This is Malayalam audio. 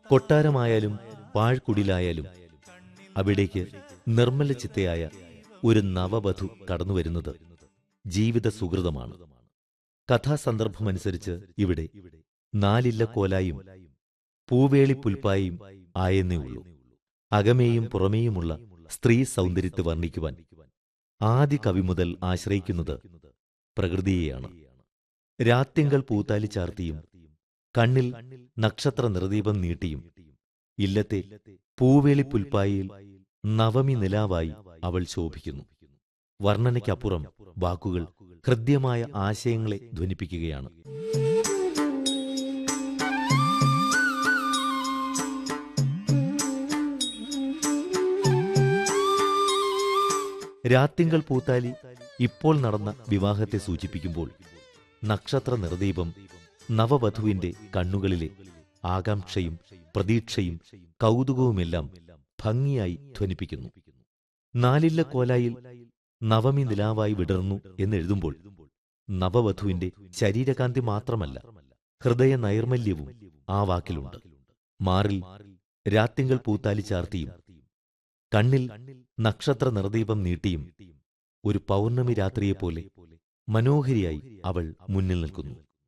കൊട്ടാരമായാലും പാഴ്ക്കുടിലായാലും അവിടേക്ക് നിർമ്മല ചിത്തയായ ഒരു നവവധു കടന്നുവരുന്നത് ജീവിത സുഹൃതമാണ് കഥാസന്ദർഭമനുസരിച്ച് ഇവിടെ നാലില്ല കോലായും പൂവേളി പുൽപ്പായും ആയെന്നേ ഉള്ളൂ അകമേയും പുറമേയുമുള്ള സ്ത്രീ സൗന്ദര്യത്തെ വർണ്ണിക്കുവാൻ ആദ്യ കവി മുതൽ ആശ്രയിക്കുന്നത് പ്രകൃതിയെയാണ് രാത്തിങ്കൾ പൂത്താലി ചാർത്തിയും കണ്ണിൽ നക്ഷത്ര നിർദീപം നീട്ടിയും ഇല്ലത്തെ പൂവേളി പുൽപ്പായിൽ നവമി നിലാവായി അവൾ ശോഭിക്കുന്നു വർണ്ണനയ്ക്കപ്പുറം വാക്കുകൾ ഹൃദ്യമായ ആശയങ്ങളെ ധ്വനിപ്പിക്കുകയാണ് രാത്തിങ്കൾ പൂത്താലി ഇപ്പോൾ നടന്ന വിവാഹത്തെ സൂചിപ്പിക്കുമ്പോൾ നക്ഷത്ര നിർദീപം നവവധുവിന്റെ കണ്ണുകളിലെ ആകാംക്ഷയും പ്രതീക്ഷയും കൗതുകവുമെല്ലാം ഭംഗിയായി ധ്വനിപ്പിക്കുന്നു നാലില്ല കോലായിൽ നവമി നിലാവായി വിടർന്നു എന്നെഴുതുമ്പോൾ നവവധുവിന്റെ ശരീരകാന്തി മാത്രമല്ല ഹൃദയ നൈർമല്യവും ആ വാക്കിലുണ്ട് മാറിൽ രാത്തിങ്കൾ പൂത്താലി ചാർത്തിയും കണ്ണിൽ നക്ഷത്ര നിർദീപം നീട്ടിയും ഒരു പൗർണമി രാത്രിയെപ്പോലെ മനോഹരിയായി അവൾ മുന്നിൽ നിൽക്കുന്നു